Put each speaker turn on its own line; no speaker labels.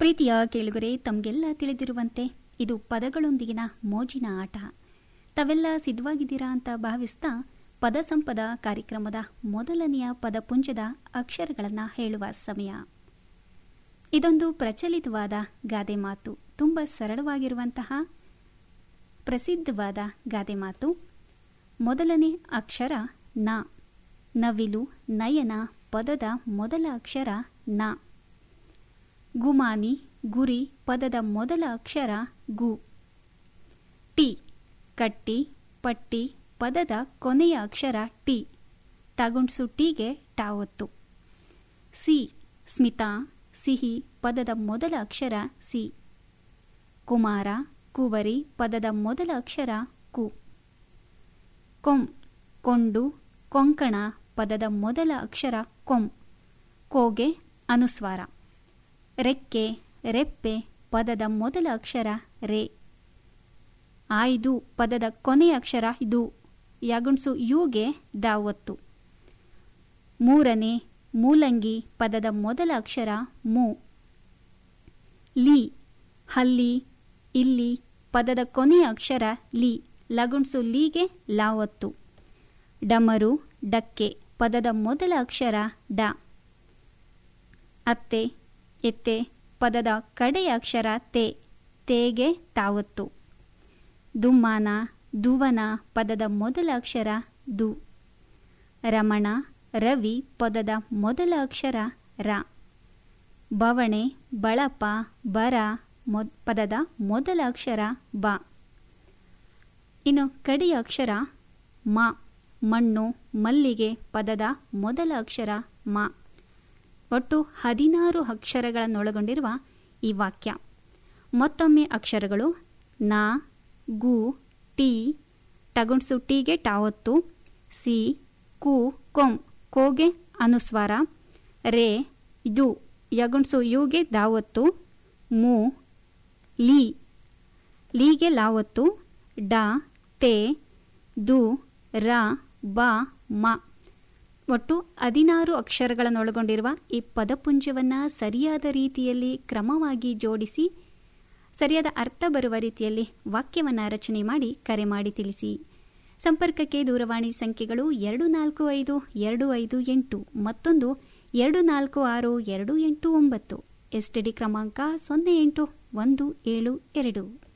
ಪ್ರೀತಿಯ ಕೇಳುಗರೆ ತಮಗೆಲ್ಲ ತಿಳಿದಿರುವಂತೆ ಇದು ಪದಗಳೊಂದಿಗಿನ ಮೋಜಿನ ಆಟ ತಾವೆಲ್ಲ ಸಿದ್ಧವಾಗಿದ್ದೀರಾ ಅಂತ ಭಾವಿಸ್ತಾ ಪದ ಸಂಪದ ಕಾರ್ಯಕ್ರಮದ ಮೊದಲನೆಯ ಪದಪುಂಜದ ಅಕ್ಷರಗಳನ್ನು ಹೇಳುವ ಸಮಯ ಇದೊಂದು ಪ್ರಚಲಿತವಾದ ಗಾದೆ ಮಾತು ತುಂಬ ಸರಳವಾಗಿರುವಂತಹ ಪ್ರಸಿದ್ಧವಾದ ಗಾದೆ ಮಾತು ಮೊದಲನೇ ಅಕ್ಷರ ನ ನವಿಲು ನಯನ ಪದದ ಮೊದಲ ಅಕ್ಷರ ನ ಗುಮಾನಿ ಗುರಿ ಪದದ ಮೊದಲ ಅಕ್ಷರ ಗು ಟಿ ಕಟ್ಟಿ ಪಟ್ಟಿ ಪದದ ಕೊನೆಯ ಅಕ್ಷರ ಟಿ ಟಗುಣ್ಸು ಟೀಗೆ ಟಾವತ್ತು ಸಿ ಸ್ಮಿತಾ ಸಿಹಿ ಪದದ ಮೊದಲ ಅಕ್ಷರ ಸಿ ಕುಮಾರ ಕುವರಿ ಪದದ ಮೊದಲ ಅಕ್ಷರ ಕು ಕೊಂ ಕೊಂಡು ಕೊಂಕಣ ಪದದ ಮೊದಲ ಅಕ್ಷರ ಕೊಂ ಕೋಗೆ ಅನುಸ್ವಾರ ರೆಕ್ಕೆ ರೆಪ್ಪೆ ಪದದ ಮೊದಲ ಅಕ್ಷರ ರೇ ಆಯ್ದು ಪದದ ಕೊನೆಯ ಅಕ್ಷರ ಇದು ಯಗುಣ್ಸು ಯುಗೆ ದಾವತ್ತು ಮೂರನೇ ಮೂಲಂಗಿ ಪದದ ಮೊದಲ ಅಕ್ಷರ ಮು ಲಿ ಹಲ್ಲಿ ಇಲ್ಲಿ ಪದದ ಕೊನೆಯ ಅಕ್ಷರ ಲಿ ಲಗುಣ್ಸು ಲೀಗೆ ಲಾವತ್ತು ಡಮರು ಡಕ್ಕೆ ಪದದ ಮೊದಲ ಅಕ್ಷರ ಡ ಅತ್ತೆ ಎತ್ತೆ ಪದದ ಕಡೆಯ ಅಕ್ಷರ ತೆ ತೇಗೆ ತಾವತ್ತು ದುಮ್ಮಾನ ದುವನ ಪದದ ಮೊದಲ ಅಕ್ಷರ ದು ರಮಣ ರವಿ ಪದದ ಮೊದಲ ಅಕ್ಷರ ರ ಬವಣೆ ಬಳಪ ಬರ ಮೊದ್ ಪದದ ಮೊದಲ ಅಕ್ಷರ ಬ ಇನ್ನು ಕಡೆಯ ಅಕ್ಷರ ಮ ಮಣ್ಣು ಮಲ್ಲಿಗೆ ಪದದ ಮೊದಲ ಅಕ್ಷರ ಮ ಒಟ್ಟು ಹದಿನಾರು ಅಕ್ಷರಗಳನ್ನೊಳಗೊಂಡಿರುವ ಈ ವಾಕ್ಯ ಮತ್ತೊಮ್ಮೆ ಅಕ್ಷರಗಳು ನ ಗು ಟಿ ಟಗುಣ್ಸು ಟೀಗೆ ಟಾವತ್ತು ಸಿ ಕು ಕೊಂ ಕೋಗೆ ಅನುಸ್ವಾರ ರೇ ದು ಯಗುಣ್ಸು ಯುಗೆ ದಾವತ್ತು ಮು ಲೀ ಲೀಗೆ ಲಾವತ್ತು ಡ ತೇ ದು ರ ಬ ಮ ಒಟ್ಟು ಹದಿನಾರು ಅಕ್ಷರಗಳನ್ನೊಳಗೊಂಡಿರುವ ಈ ಪದಪುಂಜವನ್ನು ಸರಿಯಾದ ರೀತಿಯಲ್ಲಿ ಕ್ರಮವಾಗಿ ಜೋಡಿಸಿ ಸರಿಯಾದ ಅರ್ಥ ಬರುವ ರೀತಿಯಲ್ಲಿ ವಾಕ್ಯವನ್ನು ರಚನೆ ಮಾಡಿ ಕರೆ ಮಾಡಿ ತಿಳಿಸಿ ಸಂಪರ್ಕಕ್ಕೆ ದೂರವಾಣಿ ಸಂಖ್ಯೆಗಳು ಎರಡು ನಾಲ್ಕು ಐದು ಎರಡು ಐದು ಎಂಟು ಮತ್ತೊಂದು ಎರಡು ನಾಲ್ಕು ಆರು ಎರಡು ಎಂಟು ಒಂಬತ್ತು ಎಸ್ಟಿಡಿ ಕ್ರಮಾಂಕ ಸೊನ್ನೆ ಎಂಟು ಒಂದು ಏಳು ಎರಡು